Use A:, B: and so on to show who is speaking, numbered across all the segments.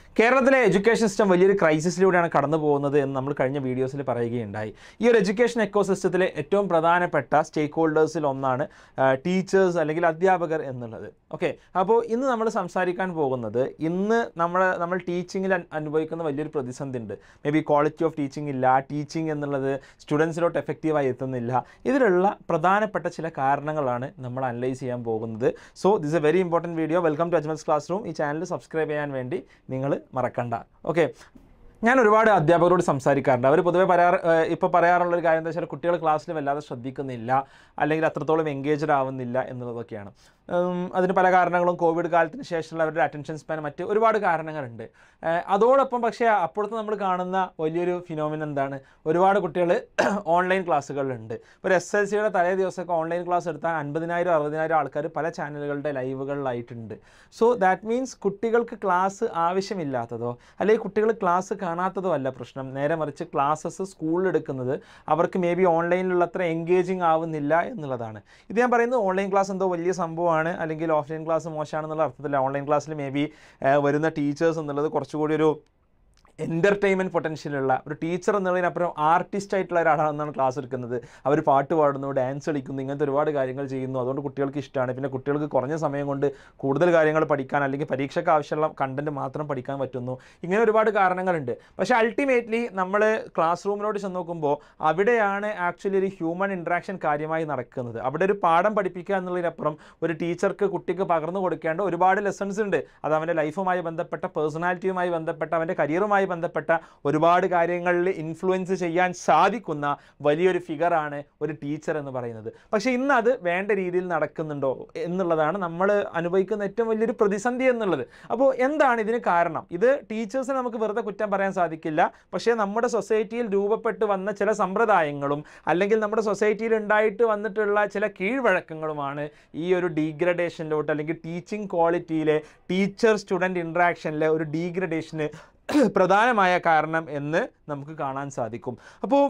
A: കേരളത്തിലെ education system വലിയൊരു ക്രൈസിസിലൂടെയാണ് കടന്നു പോകുന്നത് എന്ന് നമ്മൾ കഴിഞ്ഞ വീഡിയോസിൽ പറയുകയുണ്ടായി ഈ ഒരു എഡ്യൂക്കേഷൻ എക്കോ സിസ്റ്റത്തിലെ ഏറ്റവും പ്രധാനപ്പെട്ട സ്റ്റേക്ക് ഹോൾഡേഴ്സിൽ ഒന്നാണ് ടീച്ചേഴ്സ് അല്ലെങ്കിൽ അധ്യാപകർ എന്നുള്ളത് ഓക്കെ അപ്പോൾ ഇന്ന് നമ്മൾ സംസാരിക്കാൻ പോകുന്നത് ഇന്ന് നമ്മൾ നമ്മൾ ടീച്ചിങ്ങിൽ അനുഭവിക്കുന്ന വലിയൊരു പ്രതിസന്ധി ഉണ്ട് may be quality of teaching ഇല്ല ടീച്ചിങ് എന്നുള്ളത് സ്റ്റുഡൻസിലോട്ട് എഫക്റ്റീവായി എത്തുന്നില്ല ഇതിലുള്ള പ്രധാനപ്പെട്ട ചില കാരണങ്ങളാണ് നമ്മൾ അനലൈസ് ചെയ്യാൻ പോകുന്നത് so this a very important video welcome to Ajmal's classroom ഈ ചാനൽ സബ്സ്ക്രൈബ് ചെയ്യാൻ വേണ്ടി നിങ്ങൾ മറക്കണ്ട ഓക്കെ ഞാൻ ഒരുപാട് അധ്യാപകരോട് സംസാരിക്കാറുണ്ട് അവർ പൊതുവെ പറയാറ് ഇപ്പോൾ പറയാറുള്ളൊരു കാര്യം എന്താ വെച്ചാൽ കുട്ടികൾ ക്ലാസ്സിൽ വല്ലാതെ ശ്രദ്ധിക്കുന്നില്ല അല്ലെങ്കിൽ അത്രത്തോളം എൻഗേജ്ഡ് ആവുന്നില്ല എന്നുള്ളതൊക്കെയാണ് ഉം, അതിന് പല കാരണങ്ങളും കോവിഡ് കാലത്തിന് ശേഷമുള്ള അവരുടെ അറ്റൻഷൻ സ്പാൻ മറ്റ് ഒരുപാട് കാരണങ്ങളുണ്ട് ഏഹ്, അതോടൊപ്പം പക്ഷേ അപ്പോഴത്തെ നമ്മൾ കാണുന്ന വലിയൊരു ഫിനോമിന എന്താണ് ഒരുപാട് കുട്ടികൾ ഓൺലൈൻ ക്ലാസ്സുകളിലുണ്ട് ഇപ്പോൾ എസ് എൽ സിയുടെ തലേ ദിവസമൊക്കെ ഓൺലൈൻ ക്ലാസ് എടുത്താൽ അൻപതിനായിരം അറുപതിനായിരം ആൾക്കാർ പല ചാനലുകളുടെ ലൈവുകളിലായിട്ടുണ്ട് സോ ദാറ്റ് മീൻസ് കുട്ടികൾക്ക് ക്ലാസ് ആവശ്യമില്ലാത്തതോ അല്ലെങ്കിൽ കുട്ടികൾ ക്ലാസ് കാണാത്തതോ അല്ല പ്രശ്നം നേരെ മറിച്ച് ക്ലാസ്സസ് സ്കൂളിൽ എടുക്കുന്നത് അവർക്ക് മേ ബി ഓൺലൈനിലുള്ള അത്ര എൻഗേജിങ് ആവുന്നില്ല എന്നുള്ളതാണ് ഇത് ഞാൻ പറയുന്നത് ഓൺലൈൻ ക്ലാസ് എന്തോ വലിയ സംഭവമാണ് അല്ലെങ്കിൽ ഓഫ്ലൈൻ ക്ലാസ് മോശമാണെന്നുള്ള അർത്ഥത്തില്ല ഓൺലൈൻ ക്ലാസ്സിൽ മേ ബി വരുന്ന ടീച്ചേഴ്സ് എന്നുള്ളത് കുറച്ചുകൂടി ഒരു എൻ്റർടൈൻമെൻറ്റ് പൊട്ടൻഷ്യലുള്ള ഒരു ടീച്ചർ എന്നുള്ളതിനപ്പുറം ആർട്ടിസ്റ്റ് ആയിട്ടുള്ള ഒരാളാണെന്നാണ് ക്ലാസ് എടുക്കുന്നത് അവർ പാട്ട് പാടുന്നു ഡാൻസ് കളിക്കുന്നു ഇങ്ങനത്തെ ഒരുപാട് കാര്യങ്ങൾ ചെയ്യുന്നു അതുകൊണ്ട് കുട്ടികൾക്ക് ഇഷ്ടമാണ് പിന്നെ കുട്ടികൾക്ക് കുറഞ്ഞ സമയം കൊണ്ട് കൂടുതൽ കാര്യങ്ങൾ പഠിക്കാൻ അല്ലെങ്കിൽ പരീക്ഷയ്ക്ക് ആവശ്യമുള്ള കണ്ടന്റ് മാത്രം പഠിക്കാൻ പറ്റുന്നു ഇങ്ങനെ ഒരുപാട് കാരണങ്ങളുണ്ട് പക്ഷേ അൾട്ടിമേറ്റ്ലി നമ്മൾ ക്ലാസ് റൂമിലോട്ട് ചെന്ന് നോക്കുമ്പോൾ അവിടെയാണ് ആക്ച്വലി ഒരു ഹ്യൂമൻ ഇൻട്രാക്ഷൻ കാര്യമായി നടക്കുന്നത് അവിടെ ഒരു പാഠം പഠിപ്പിക്കുക എന്നുള്ളതിനപ്പുറം ഒരു ടീച്ചർക്ക് കുട്ടിക്ക് പകർന്നു കൊടുക്കേണ്ട ഒരുപാട് ലെസൺസ് ഉണ്ട് അത് അവൻ്റെ ലൈഫുമായി ബന്ധപ്പെട്ട പേഴ്സണാലിറ്റിയുമായി ബന്ധപ്പെട്ട അവൻ്റെ കരിയറുമായി ബന്ധപ്പെട്ട ഒരുപാട് കാര്യങ്ങളിൽ ഇൻഫ്ലുവൻസ് ചെയ്യാൻ സാധിക്കുന്ന വലിയൊരു ഫിഗറാണ് ഒരു ടീച്ചർ എന്ന് പറയുന്നത് പക്ഷേ ഇന്ന് അത് വേണ്ട രീതിയിൽ നടക്കുന്നുണ്ടോ എന്നുള്ളതാണ് നമ്മൾ അനുഭവിക്കുന്ന ഏറ്റവും വലിയൊരു പ്രതിസന്ധി എന്നുള്ളത് അപ്പോൾ എന്താണ് ഇതിന് കാരണം ഇത് ടീച്ചേഴ്സിനെ നമുക്ക് വെറുതെ കുറ്റം പറയാൻ സാധിക്കില്ല പക്ഷേ നമ്മുടെ സൊസൈറ്റിയിൽ രൂപപ്പെട്ട് വന്ന ചില സമ്പ്രദായങ്ങളും അല്ലെങ്കിൽ നമ്മുടെ സൊസൈറ്റിയിൽ ഉണ്ടായിട്ട് വന്നിട്ടുള്ള ചില കീഴ്വഴക്കങ്ങളുമാണ് ഈ ഒരു ഡീഗ്രഡേഷനിലോട്ട് അല്ലെങ്കിൽ ടീച്ചിങ് ക്വാളിറ്റിയിലെ ടീച്ചർ സ്റ്റുഡൻറ് ഇൻട്രാക്ഷനിലെ ഒരു ഡീഗ്രഡേഷന് പ്രധാനമായ കാരണം എന്ന് നമുക്ക് കാണാൻ സാധിക്കും അപ്പോൾ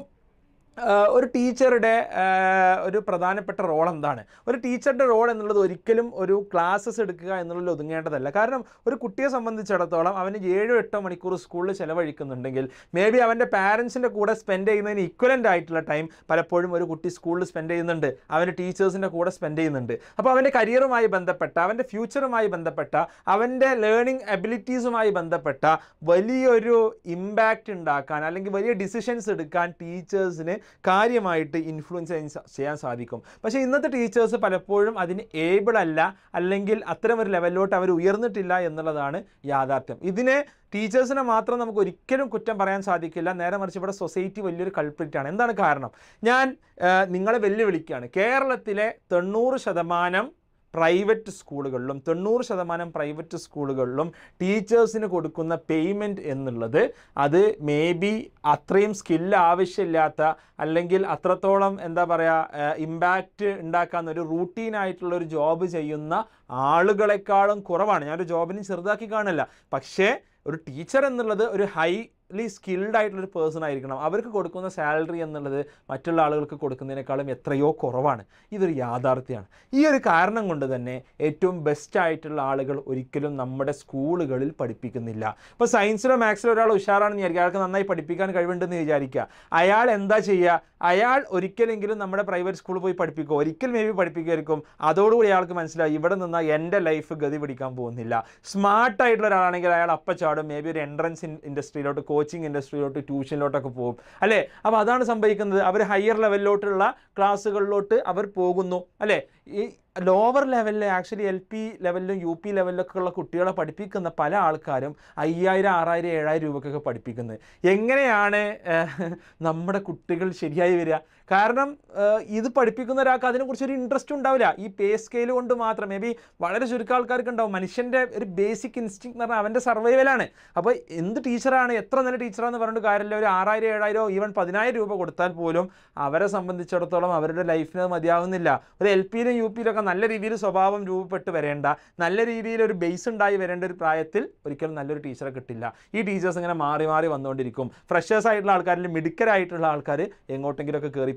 A: ആഹ് ഒരു ടീച്ചറുടെ ആഹ് ഒരു പ്രധാനപ്പെട്ട റോൾ എന്താണ് ഒരു ടീച്ചറുടെ റോൾ എന്നുള്ളത് ഒരിക്കലും ഒരു ക്ലാസ്സസ് എടുക്കുക എന്നുള്ളതിൽ ഒതുങ്ങേണ്ടതല്ല കാരണം ഒരു കുട്ടിയെ സംബന്ധിച്ചിടത്തോളം അവന് ഏഴോ എട്ടോ മണിക്കൂർ സ്കൂളിൽ ചിലവഴിക്കുന്നുണ്ടെങ്കിൽ മേ ബി അവൻ്റെ പാരൻസിൻ്റെ കൂടെ സ്പെൻഡ് ചെയ്യുന്നതിന് ഇക്വലൻ്റ് ആയിട്ടുള്ള ടൈം പലപ്പോഴും ഒരു കുട്ടി സ്കൂളിൽ സ്പെൻഡ് ചെയ്യുന്നുണ്ട് അവൻ്റെ ടീച്ചേഴ്സിൻ്റെ കൂടെ സ്പെൻഡ് ചെയ്യുന്നുണ്ട് അപ്പോൾ അവൻ്റെ കരിയറുമായി ബന്ധപ്പെട്ട അവൻ്റെ ഫ്യൂച്ചറുമായി ബന്ധപ്പെട്ട അവൻ്റെ ലേണിംഗ് എബിലിറ്റീസുമായി ബന്ധപ്പെട്ട വലിയൊരു ഇമ്പാക്റ്റ് ഉണ്ടാക്കാൻ അല്ലെങ്കിൽ വലിയ ഡിസിഷൻസ് എടുക്കാൻ ടീച്ചേഴ്സിന് കാര്യമായിട്ട് ഇൻഫ്ലുവൻസ് ചെയ്യാൻ സാ- ചെയ്യാൻ സാധിക്കും പക്ഷേ ഇന്നത്തെ ടീച്ചേഴ്സ് പലപ്പോഴും അതിന് ഏബിൾ അല്ല അല്ലെങ്കിൽ അത്തരം ഒരു ലെവലിലോട്ട് അവർ ഉയർന്നിട്ടില്ല എന്നുള്ളതാണ് യാഥാർത്ഥ്യം ഇതിനെ ടീച്ചേഴ്സിനെ മാത്രം നമുക്ക് ഒരിക്കലും കുറ്റം പറയാൻ സാധിക്കില്ല നേരെ മറിച്ച് ഇവിടെ സൊസൈറ്റി വലിയൊരു കൾപ്രിറ്റ് ആണ് എന്താണ് കാരണം ഞാൻ ആ, നിങ്ങളെ വെല്ലുവിളിക്കുകയാണ് കേരളത്തിലെ തൊണ്ണൂറ് ശതമാനം പ്രൈവറ്റ് സ്കൂളുകളിലും തൊണ്ണൂറ് ശതമാനം പ്രൈവറ്റ് സ്കൂളുകളിലും ടീച്ചേഴ്സിന് കൊടുക്കുന്ന പേയ്മെൻറ്റ് എന്നുള്ളത് അത് മേ ബി അത്രയും സ്കില്ല് ആവശ്യമില്ലാത്ത അല്ലെങ്കിൽ അത്രത്തോളം എന്താ പറയുക ഇമ്പാക്റ്റ് ഉണ്ടാക്കാൻ ഒരു റൂട്ടീനായിട്ടുള്ള ഒരു ജോബ് ചെയ്യുന്ന ആളുകളെക്കാളും കുറവാണ് ഞാനൊരു ജോബിന് ചെറുതാക്കി കാണില്ല പക്ഷേ ഒരു ടീച്ചർ എന്നുള്ളത് ഒരു ഹൈലി സ്കിൽഡ് ആയിട്ടുള്ള ഒരു പേഴ്സൺ ആയിരിക്കണം അവർക്ക് കൊടുക്കുന്ന സാലറി എന്നുള്ളത് മറ്റുള്ള ആളുകൾക്ക് കൊടുക്കുന്നതിനേക്കാളും എത്രയോ കുറവാണ് ഇതൊരു യാഥാർത്ഥ്യമാണ് ഈ ഒരു കാരണം കൊണ്ട് തന്നെ ഏറ്റവും ബെസ്റ്റ് ആയിട്ടുള്ള ആളുകൾ ഒരിക്കലും നമ്മുടെ സ്കൂളുകളിൽ പഠിപ്പിക്കുന്നില്ല ഇപ്പോൾ സയൻസിലോ മാത്സിലോ ഒരാൾ ഉഷാറാണെന്ന് വിചാരിക്കുക അയാൾക്ക് നന്നായി പഠിപ്പിക്കാൻ കഴിവുണ്ടെന്ന് വിചാരിക്കുക അയാൾ എന്താ ചെയ്യുക അയാൾ ഒരിക്കലെങ്കിലും നമ്മുടെ പ്രൈവറ്റ് സ്കൂളിൽ പോയി പഠിപ്പിക്കുക ഒരിക്കൽ മേ ബി പഠിപ്പിക്കുമായിരിക്കും അതോടുകൂടി അയാൾക്ക് മനസ്സിലായി ഇവിടെ നിന്നാൽ എൻ്റെ ലൈഫ് ഗതി പിടിക്കാൻ പോകുന്നില്ല സ്മാർട്ട് ആയിട്ടുള്ള ഒരാളാണെങ്കിൽ അയാൾ അപ്പ ചാടും മേ ബി ഒരു എൻട്രൻസ് ഇൻഡസ്ട്രിയിലോട്ട് കോച്ചിങ് ഇൻഡസ്ട്രിയിലോട്ട് ട്യൂഷനിലോട്ടൊക്കെ പോകും അല്ലേ അപ്പോൾ അതാണ് സംഭവിക്കുന്നത് അവർ ഹയർ ലെവലിലോട്ടുള്ള ക്ലാസ്സുകളിലോട്ട് അവർ പോകുന്നു അല്ലേ ഈ ലോവർ ലെവലിൽ ആക്ച്വലി എൽ പി ലെവലിലും യു പി ലെവലിലൊക്കെ ഉള്ള കുട്ടികളെ പഠിപ്പിക്കുന്ന പല ആൾക്കാരും അയ്യായിരം ആറായിരം ഏഴായിരം രൂപക്കൊക്കെ പഠിപ്പിക്കുന്നത് എങ്ങനെയാണ് ഏഹ്, നമ്മുടെ കുട്ടികൾ ശരിയായി വരിക കാരണം ഏഹ്, ഇത് പഠിപ്പിക്കുന്ന ഒരാൾക്ക് അതിനെക്കുറിച്ച് ഒരു ഇൻട്രസ്റ്റ് ഉണ്ടാവില്ല ഈ പേ സ്കെയിൽ കൊണ്ട് മാത്രം മേ ബി വളരെ ചുരുക്കം ആൾക്കാർക്ക് ഉണ്ടാവും മനുഷ്യൻ്റെ ഒരു ബേസിക് ഇൻസ്റ്റിങ് എന്ന് പറഞ്ഞാൽ അവൻ്റെ സർവൈവലാണ് അപ്പോൾ എന്ത് ടീച്ചറാണ് എത്ര നല്ല ടീച്ചറാണെന്ന് പറഞ്ഞിട്ട് കാര്യമില്ല ഒരു ആറായിരം ഏഴായിരം ഈവൻ പതിനായിരം രൂപ കൊടുത്താൽ പോലും അവരെ സംബന്ധിച്ചിടത്തോളം അവരുടെ ലൈഫിന് അത് മതിയാവുന്നില്ല ഒരു എൽ പിയിലും യു പിയിലൊക്കെ നല്ല രീതിയിൽ സ്വഭാവം രൂപപ്പെട്ട് വരേണ്ട നല്ല രീതിയിൽ ഒരു ബേസ് ഉണ്ടായി വരേണ്ട ഒരു പ്രായത്തിൽ ഒരിക്കലും നല്ലൊരു ടീച്ചറെ കിട്ടില്ല ഈ ടീച്ചേഴ്സ് ഇങ്ങനെ മാറി മാറി വന്നുകൊണ്ടിരിക്കും ഫ്രഷേഴ്സ് ആയിട്ടുള്ള ആൾക്കാരിൽ മിടുക്കരായിട്ടുള്ള ആൾക്കാർ എങ്ങോട്ടെങ്കിലുമൊക്കെ കയറി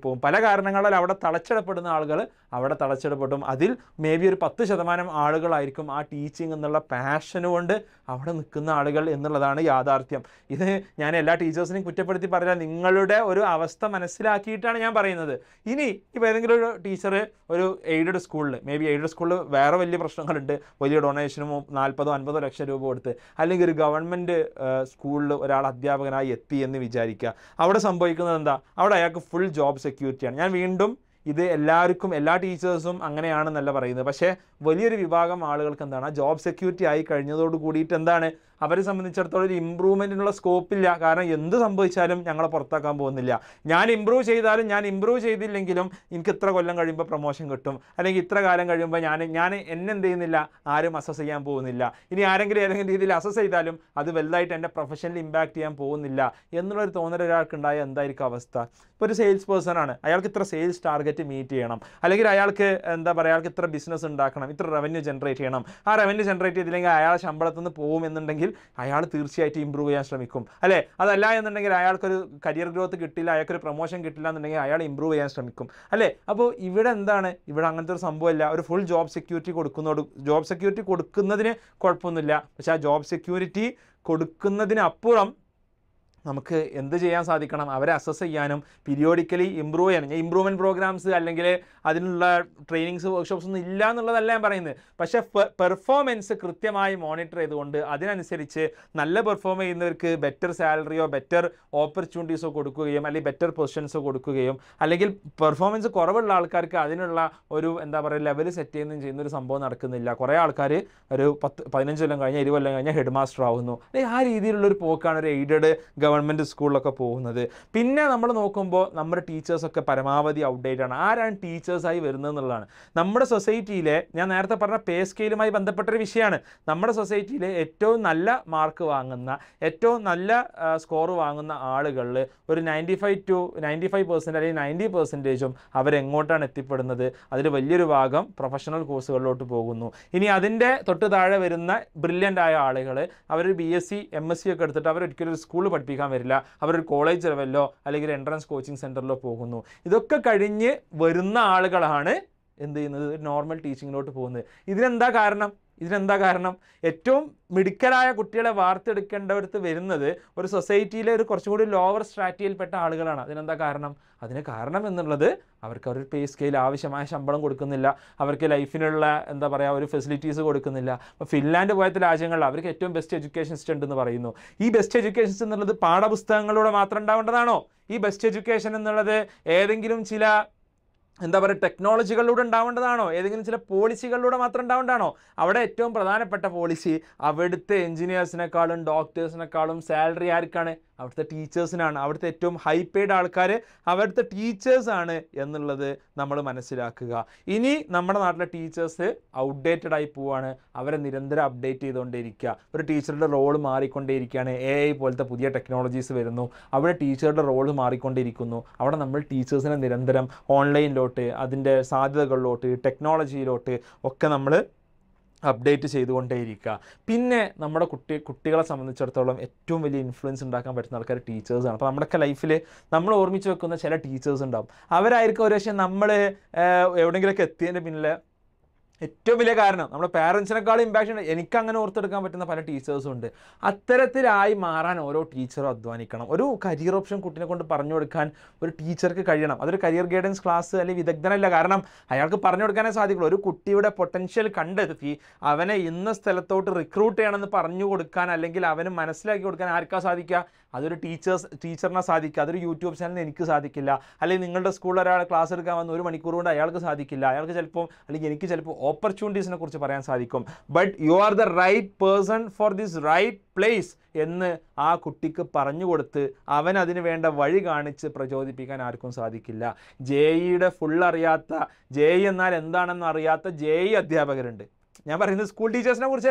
A: പോകും പല കാരണങ്ങളാൽ അവിടെ തളച്ചിടപ്പെടുന്ന ആളുകൾ അവിടെ തളച്ചിടപ്പെടും അതിൽ മേ ബി ഒരു പത്ത് ശതമാനം ആളുകളായിരിക്കും ആ ടീച്ചിങ് എന്നുള്ള പാഷൻ കൊണ്ട് അവിടെ നിൽക്കുന്ന ആളുകൾ എന്നുള്ളതാണ് യാഥാർത്ഥ്യം ഇത് ഞാൻ എല്ലാ ടീച്ചേഴ്സിനെയും കുറ്റപ്പെടുത്തി പറഞ്ഞാൽ നിങ്ങളുടെ ഒരു അവസ്ഥ മനസ്സിലാക്കിയിട്ടാണ് ഞാൻ പറയുന്നത് ഇനി ഇപ്പോൾ ഏതെങ്കിലും ഒരു ടീച്ചർ ഒരു എയ്ഡഡ് സ്കൂളിൽ മേ ബി എയ്ഡഡ് സ്കൂളിൽ വേറെ വലിയ പ്രശ്നങ്ങളുണ്ട് വലിയ ഡൊണേഷനും നാൽപ്പതോ അൻപതോ ലക്ഷം രൂപ കൊടുത്ത് അല്ലെങ്കിൽ ഒരു ഗവൺമെൻറ് സ്കൂളിൽ ഒരാൾ അധ്യാപകനായി എത്തി എന്ന് വിചാരിക്കുക അവിടെ സംഭവിക്കുന്നത് എന്താ അവിടെ അയാൾക്ക് ഫുൾ ജോബ് സെക്യൂരിറ്റിയാണ് ഞാൻ വീണ്ടും ഇത് എല്ലാവർക്കും എല്ലാ ടീച്ചേഴ്സും അങ്ങനെയാണെന്നല്ല പറയുന്നത് പക്ഷേ വലിയൊരു വിഭാഗം ആളുകൾക്ക് എന്താണ് ആ ജോബ് സെക്യൂരിറ്റി ആയി കഴിഞ്ഞതോട് കൂടിയിട്ട് എന്താണ് അവരെ സംബന്ധിച്ചിടത്തോളം ഒരു ഇമ്പ്രൂവ്മെൻറ്റിനുള്ള സ്കോപ്പില്ല കാരണം എന്ത് സംഭവിച്ചാലും ഞങ്ങളെ പുറത്താക്കാൻ പോകുന്നില്ല ഞാൻ ഇമ്പ്രൂവ് ചെയ്താലും ഞാൻ ഇമ്പ്രൂവ് ചെയ്തില്ലെങ്കിലും എനിക്ക് ഇത്ര കൊല്ലം കഴിയുമ്പോൾ പ്രൊമോഷൻ കിട്ടും അല്ലെങ്കിൽ ഇത്ര കാലം കഴിയുമ്പോൾ ഞാൻ ഞാൻ എന്നെ എന്ത് ചെയ്യുന്നില്ല ആരും അസസ് ചെയ്യാൻ പോകുന്നില്ല ഇനി ആരെങ്കിലും ഏതെങ്കിലും രീതിയിൽ അസസ് ചെയ്താലും അത് വലുതായിട്ട് എൻ്റെ പ്രൊഫഷനിൽ ഇമ്പാക്റ്റ് ചെയ്യാൻ പോകുന്നില്ല എന്നുള്ളൊരു തോന്നൽ ഒരാൾക്ക് ഉണ്ടായ എന്തായിരിക്കും അവസ്ഥ ഇപ്പോൾ ഒരു സെയിൽസ് പേഴ്സൺ ആണ് അയാൾക്ക് ഇത്ര സെയിൽസ് ടാർഗറ്റ് മീറ്റ് ചെയ്യണം അല്ലെങ്കിൽ അയാൾക്ക് എന്താ പറയുക അയാൾക്ക് ഇത്ര ബിസിനസ് ഉണ്ടാക്കണം ഇത്ര റവന്യൂ ജനറേറ്റ് ചെയ്യണം ആ റവന്യൂ ജനറേറ്റ് ചെയ്തില്ലെങ്കിൽ അയാൾ ശമ്പളത്തിൽ നിന്ന് പോകും എന്നുണ്ടെങ്കിൽ അയാൾ തീർച്ചയായിട്ടും ഇമ്പ്രൂവ് ചെയ്യാൻ ശ്രമിക്കും അല്ലേ അതല്ല എന്നുണ്ടെങ്കിൽ അയാൾക്കൊരു കരിയർ ഗ്രോത്ത് കിട്ടില്ല അയാൾക്കൊരു പ്രൊമോഷൻ കിട്ടില്ല എന്നുണ്ടെങ്കിൽ അയാൾ ഇമ്പ്രൂവ് ചെയ്യാൻ ശ്രമിക്കും അല്ലേ അപ്പോൾ ഇവിടെ എന്താണ് ഇവിടെ അങ്ങനത്തെ ഒരു സംഭവമില്ല ഒരു ഫുൾ ജോബ് സെക്യൂരിറ്റി കൊടുക്കുന്നതോട് ജോബ് സെക്യൂരിറ്റി കൊടുക്കുന്നതിന് കുഴപ്പമൊന്നുമില്ല പക്ഷേ ആ ജോബ് സെക്യൂരിറ്റി കൊടുക്കുന്നതിനപ്പുറം നമുക്ക് എന്ത് ചെയ്യാൻ സാധിക്കണം അവരെ അസസ് ചെയ്യാനും പീരിയോഡിക്കലി ഇമ്പ്രൂവ് ചെയ്യാനും ഞാൻ ഇമ്പ്രൂവ്മെൻറ്റ് പ്രോഗ്രാംസ് അല്ലെങ്കിൽ അതിനുള്ള ട്രെയിനിങ്സ് വർക്ക്ഷോപ്സ് ഒന്നും ഇല്ല എന്നുള്ളതല്ല ഞാൻ പറയുന്നത് പക്ഷേ പെർഫോമൻസ് കൃത്യമായി മോണിറ്റർ ചെയ്തുകൊണ്ട് അതിനനുസരിച്ച് നല്ല പെർഫോം ചെയ്യുന്നവർക്ക് ബെറ്റർ സാലറിയോ ബെറ്റർ ഓപ്പർച്യൂണിറ്റീസോ കൊടുക്കുകയും അല്ലെങ്കിൽ ബെറ്റർ പൊസിഷൻസോ കൊടുക്കുകയും അല്ലെങ്കിൽ പെർഫോമൻസ് കുറവുള്ള ആൾക്കാർക്ക് അതിനുള്ള ഒരു എന്താ പറയുക ലെവൽ സെറ്റ് ചെയ്യുന്നതും ചെയ്യുന്ന ഒരു സംഭവം നടക്കുന്നില്ല കുറേ ആൾക്കാർ ഒരു പത്ത് പതിനഞ്ച് കൊല്ലം കഴിഞ്ഞാൽ ഇരുപത് കൊല്ലം കഴിഞ്ഞാൽ ഹെഡ് മാസ്റ്റർ ആവുന്നു അല്ലെങ്കിൽ ആ രീതിയിലുള്ള ഒരു പോക്കാണ് ഒരു എയ്ഡഡ് ഗവൺമെൻറ് സ്കൂളിലൊക്കെ പോകുന്നത് പിന്നെ നമ്മൾ നോക്കുമ്പോൾ നമ്മുടെ ടീച്ചേഴ്സൊക്കെ പരമാവധി ഔട്ട്ഡേറ്റ് ആണ് ആരാണ് ടീച്ചേഴ്സായി വരുന്നത് എന്നുള്ളതാണ് നമ്മുടെ സൊസൈറ്റിയിലെ ഞാൻ നേരത്തെ പറഞ്ഞ പേ സ്കെയിലുമായി ബന്ധപ്പെട്ടൊരു വിഷയമാണ് നമ്മുടെ സൊസൈറ്റിയിലെ ഏറ്റവും നല്ല മാർക്ക് വാങ്ങുന്ന ഏറ്റവും നല്ല സ്കോർ വാങ്ങുന്ന ആളുകളിൽ ഒരു ninety five to ninety five percent അല്ലെങ്കിൽ നയൻറ്റി പെർസെൻറ്റേജും അവരെങ്ങോട്ടാണ് എത്തിപ്പെടുന്നത് അതിൽ വലിയൊരു ഭാഗം പ്രൊഫഷണൽ കോഴ്സുകളിലോട്ട് പോകുന്നു ഇനി അതിൻ്റെ തൊട്ട് താഴെ വരുന്ന ബ്രില്യൻ്റ് ആയ ആളുകൾ അവർ B S C M S C ഒക്കെ എടുത്തിട്ട് അവർ ഒരിക്കലും ഒരു സ്കൂളിൽ പഠിപ്പിക്കാൻ വരില്ല അവരൊരു കോളേജ് ലെവലിലോ അല്ലെങ്കിൽ എൻട്രൻസ് കോച്ചിങ് സെൻറ്ററിലോ പോകുന്നു ഇതൊക്കെ കഴിഞ്ഞ് വരുന്ന ആളുകളാണ് എന്ത് ചെയ്യുന്നത് നോർമൽ ടീച്ചിങ്ങിലോട്ട് പോകുന്നത് ഇതിനെന്താ കാരണം ഇതിനെന്താ കാരണം ഏറ്റവും മിടുക്കരായ കുട്ടികളെ വാർത്തെടുക്കേണ്ടവർക്ക് വരുന്നത് ഒരു സൊസൈറ്റിയിലെ ഒരു കുറച്ചും കൂടി ലോവർ സ്ട്രാറ്റിയിൽപ്പെട്ട ആളുകളാണ് അതിനെന്താ കാരണം അതിന് കാരണം എന്നുള്ളത് അവർക്ക് ഒരു പേ സ്കെയിൽ ആവശ്യമായ ശമ്പളം കൊടുക്കുന്നില്ല അവർക്ക് ലൈഫിനുള്ള എന്താ പറയുക ഒരു ഫെസിലിറ്റീസ് കൊടുക്കുന്നില്ല അപ്പോൾ ഫിൻലാൻഡ് പോലത്തെ രാജ്യങ്ങളിൽ അവർക്ക് ഏറ്റവും ബെസ്റ്റ് എഡ്യൂക്കേഷൻ സിസ്റ്റം ഉണ്ടെന്ന് പറയുന്നു ഈ ബെസ്റ്റ് എഡ്യൂക്കേഷൻ സിസ്റ്റം എന്നുള്ളത് പാഠപുസ്തകങ്ങളിലൂടെ മാത്രം ഉണ്ടാവേണ്ടതാണോ ഈ ബെസ്റ്റ് എഡ്യൂക്കേഷൻ എന്നുള്ളത് ഏതെങ്കിലും ചില എന്താ പറയുക ടെക്നോളജികളിലൂടെ ഉണ്ടാവേണ്ടതാണോ ഏതെങ്കിലും ചില പോളിസികളിലൂടെ മാത്രം ഉണ്ടാവേണ്ടതാണോ അവിടെ ഏറ്റവും പ്രധാനപ്പെട്ട പോളിസി അവിടുത്തെ എഞ്ചിനീയേഴ്സിനെക്കാളും ഡോക്ടേഴ്സിനെക്കാളും സാലറി ആർക്കാണ് അവിടുത്തെ ടീച്ചേഴ്സിനാണ് അവിടുത്തെ ഏറ്റവും ഹൈ പെയ്ഡ് ആൾക്കാർ അവിടുത്തെ ടീച്ചേഴ്സാണ് എന്നുള്ളത് നമ്മൾ മനസ്സിലാക്കുക ഇനി നമ്മുടെ നാട്ടിലെ ടീച്ചേഴ്സ് ഔട്ട്ഡേറ്റഡ് ആയി പോവാണ് അവരെ നിരന്തരം അപ്ഡേറ്റ് ചെയ്തുകൊണ്ടേയിരിക്കുക ഒരു ടീച്ചറുടെ റോൾ മാറിക്കൊണ്ടേയിരിക്കുകയാണ് എ ഐ പോലത്തെ പുതിയ ടെക്നോളജീസ് വരുന്നു അവിടെ ടീച്ചറുടെ റോൾ മാറിക്കൊണ്ടിരിക്കുന്നു അവിടെ നമ്മൾ ടീച്ചേഴ്സിനെ നിരന്തരം ഓൺലൈനിലോട്ട് അതിൻ്റെ സാധ്യതകളിലോട്ട് ടെക്നോളജിയിലോട്ട് ഒക്കെ നമ്മൾ അപ്ഡേറ്റ് ചെയ്തുകൊണ്ടേയിരിക്കുക പിന്നെ നമ്മുടെ കുട്ടി കുട്ടികളെ സംബന്ധിച്ചിടത്തോളം ഏറ്റവും വലിയ ഇൻഫ്ലുവൻസ് ഉണ്ടാക്കാൻ പറ്റുന്ന ആൾക്കാർ ടീച്ചേഴ്സാണ് അപ്പോൾ നമ്മുടെയൊക്കെ ലൈഫിൽ നമ്മൾ ഓർമ്മിച്ച് വെക്കുന്ന ചില ടീച്ചേഴ്സ് ഉണ്ടാവും അവരായിരിക്കും ഒരു പക്ഷേ നമ്മൾ എവിടെയെങ്കിലുമൊക്കെ എത്തിയതിൻ്റെ പിന്നിൽ ഏറ്റവും വലിയ കാരണം നമ്മുടെ പാരൻസിനേക്കാളും ഇമ്പാക്ഷൻ എനിക്ക് അങ്ങനെ ഓർത്തെടുക്കാൻ പറ്റുന്ന പല ടീച്ചേഴ്സും ഉണ്ട് അത്തരത്തിലായി മാറാൻ ഓരോ ടീച്ചറും അധ്വാനിക്കണം ഒരു കരിയർ ഓപ്ഷൻ കുട്ടിനെ കൊണ്ട് പറഞ്ഞു കൊടുക്കാൻ ഒരു ടീച്ചർക്ക് കഴിയണം അതൊരു കരിയർ ഗൈഡൻസ് ക്ലാസ് അല്ലെങ്കിൽ വിദഗ്ധനല്ല കാരണം അയാൾക്ക് പറഞ്ഞു കൊടുക്കാനേ സാധിക്കുള്ളൂ ഒരു കുട്ടിയുടെ പൊട്ടൻഷ്യൽ കണ്ടെത്തി അവനെ ഇന്ന സ്ഥലത്തോട്ട് റിക്രൂട്ട് ചെയ്യണമെന്ന് പറഞ്ഞു കൊടുക്കാൻ അല്ലെങ്കിൽ അവന് മനസ്സിലാക്കി കൊടുക്കാൻ ആർക്കാ സാധിക്കുക അതൊരു ടീച്ചേഴ്സ് ടീച്ചറിനെ സാധിക്കുക അതൊരു യൂട്യൂബ് ചാനലിന് എനിക്ക് സാധിക്കില്ല അല്ലെങ്കിൽ നിങ്ങളുടെ സ്കൂളിൽ ഒരാൾ ക്ലാസ് എടുക്കാൻ വന്ന് ഒരു മണിക്കൂർ കൊണ്ട് അയാൾക്ക് സാധിക്കില്ല അയാൾക്ക് ചിലപ്പോൾ അല്ലെങ്കിൽ എനിക്ക് ചിലപ്പോൾ ഓപ്പർച്യൂണിറ്റീസിനെ കുറിച്ച് പറയാൻ സാധിക്കും but you are the right person for this right place എന്ന് ആ കുട്ടിക്ക് പറഞ്ഞു കൊടുത്ത് അവൻ അതിന് വേണ്ട വഴി കാണിച്ച് പ്രചോദിപ്പിക്കാൻ ആർക്കും സാധിക്കില്ല ജെ ഇയുടെ ഫുൾ അറിയാത്ത ജെ ഇ എന്നാൽ എന്താണെന്ന് അറിയാത്ത ജെ ഇ അധ്യാപകരുണ്ട് ഞാൻ പറയുന്നത് സ്കൂൾ ടീച്ചേഴ്സിനെ കുറിച്ചല്ല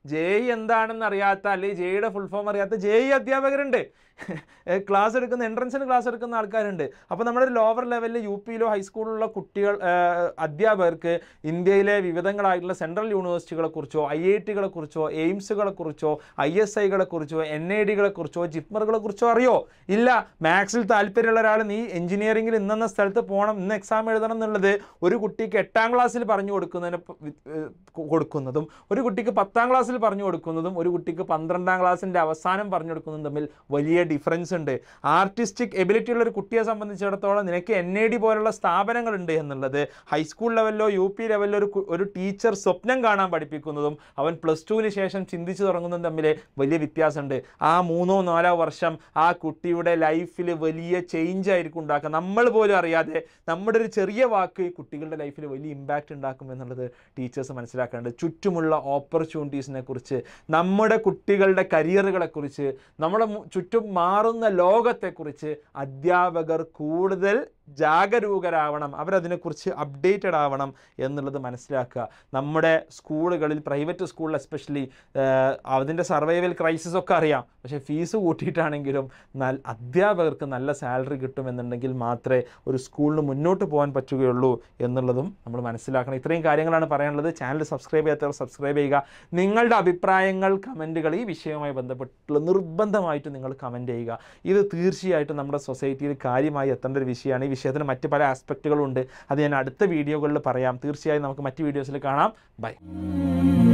A: ജെ ഇ എന്താണെന്ന് അറിയാത്ത അല്ലെങ്കിൽ ജെയുടെ ഫുൾ ഫോം അറിയാത്ത ജെ ഇ അധ്യാപകരുണ്ട് ക്ലാസ് എടുക്കുന്ന എൻട്രൻസിന് ക്ലാസ് എടുക്കുന്ന ആൾക്കാരുണ്ട് അപ്പോൾ നമ്മുടെ ഒരു ലോവർ ലെവലിൽ യു പിയിലോ ഹൈസ്കൂളിലുള്ള കുട്ടികൾ ആ, അധ്യാപകർക്ക് ഇന്ത്യയിലെ വിവിധങ്ങളായിട്ടുള്ള സെൻട്രൽ യൂണിവേഴ്സിറ്റികളെ കുറിച്ചോ ഐ ഐ ടികളെ കുറിച്ചോ എയിംസുകളെ കുറിച്ചോ ഐ എസ് ഐകളെ കുറിച്ചോ എൻ ഐ ഡികളെ കുറിച്ചോ ജിപ്മറുകളെ കുറിച്ചോ അറിയോ ഇല്ല മാത്സിൽ താല്പര്യമുള്ള ഒരാൾ നീ എഞ്ചിനീയറിംഗിൽ ഇന്നെന്ന സ്ഥലത്ത് പോകണം ഇന്ന് എക്സാം എഴുതണം എന്നുള്ളത് ഒരു കുട്ടിക്ക് എട്ടാം ക്ലാസ്സിൽ പറഞ്ഞു കൊടുക്കുന്നതിന് പ- വി- ഏഹ് കൊ- കൊടുക്കുന്നതും ഒരു കുട്ടിക്ക് പത്താം ക്ലാസ്സിൽ പറഞ്ഞു കൊടുക്കുന്നതും ഒരു കുട്ടിക്ക് പന്ത്രണ്ടാം ക്ലാസ്സിൻ്റെ അവസാനം പറഞ്ഞു കൊടുക്കുന്നതും തമ്മിൽ വലിയ ഡിഫറൻസ് ഉണ്ട് ആർട്ടിസ്റ്റിക് എബിലിറ്റി ഉള്ള ഒരു കുട്ടിയെ സംബന്ധിച്ചിടത്തോളം നിനക്ക് എൻ ഐ ഡി പോലുള്ള സ്ഥാപനങ്ങളുണ്ട് എന്നുള്ളത് ഹൈസ്കൂൾ ലെവലിലോ യു പി ലെവലിലോ ഒരു കു- ഒരു ടീച്ചർ സ്വപ്നം കാണാൻ പഠിപ്പിക്കുന്നതും അവൻ പ്ലസ് ടുവിന് ശേഷം ചിന്തിച്ചു തുടങ്ങുന്നതും തമ്മിൽ വലിയ വ്യത്യാസമുണ്ട് ആ മൂന്നോ നാലോ വർഷം ആ കുട്ടിയുടെ ലൈഫിൽ വലിയ ചേഞ്ച് ആയിരിക്കും ഉണ്ടാക്കുക നമ്മൾ പോലും അറിയാതെ നമ്മുടെ ഒരു ചെറിയ വാക്ക് ഈ കുട്ടികളുടെ ലൈഫിൽ വലിയ ഇമ്പാക്റ്റ് ഉണ്ടാക്കും എന്നുള്ളത് ടീച്ചേഴ്സ് മനസ്സിലാക്കേണ്ടത് ചുറ്റുമുള്ള ഓപ്പർച്യൂണിറ്റീസിനെ കുറിച്ച് നമ്മുടെ കുട്ടികളുടെ കരിയറുകളെ കുറിച്ച് നമ്മുടെ മു- ചുറ്റും മാറുന്ന ലോകത്തെക്കുറിച്ച് അധ്യാപകർ കൂടുതൽ ജാഗരൂകരാവണം അവരതിനെക്കുറിച്ച് അപ്ഡേറ്റഡ് ആവണം എന്നുള്ളത് മനസ്സിലാക്കുക നമ്മുടെ സ്കൂളുകളിൽ പ്രൈവറ്റ് സ്കൂളിൽ എസ്പെഷ്യലി അതിൻ്റെ സർവൈവൽ ക്രൈസിസ് ഒക്കെ അറിയാം പക്ഷേ ഫീസ് കൂട്ടിയിട്ടാണെങ്കിലും നൽ അധ്യാപകർക്ക് നല്ല സാലറി കിട്ടുമെന്നുണ്ടെങ്കിൽ മാത്രമേ ഒരു സ്കൂളിന് മുന്നോട്ട് പോകാൻ പറ്റുകയുള്ളൂ എന്നുള്ളതും നമ്മൾ മനസ്സിലാക്കണം ഇത്രയും കാര്യങ്ങളാണ് പറയാനുള്ളത് ചാനൽ സബ്സ്ക്രൈബ് ചെയ്യാത്തവർ സബ്സ്ക്രൈബ് ചെയ്യുക നിങ്ങളുടെ അഭിപ്രായങ്ങൾ കമൻറ്റുകൾ ഈ വിഷയവുമായി ബന്ധപ്പെട്ടുള്ള നിർബന്ധമായിട്ട് നിങ്ങൾ കമൻറ്റ് ചെയ്യുക ഇത് തീർച്ചയായിട്ടും നമ്മുടെ സൊസൈറ്റിയിൽ കാര്യമായി എത്തേണ്ട ഒരു വിഷയമാണ് ഈ വിഷയത്തിന് മറ്റ് പല ആസ്പെക്റ്റുകളും ഉണ്ട് അത് ഞാൻ അടുത്ത വീഡിയോകളിൽ പറയാം തീർച്ചയായും നമുക്ക് മറ്റ് വീഡിയോസിൽ കാണാം ബൈ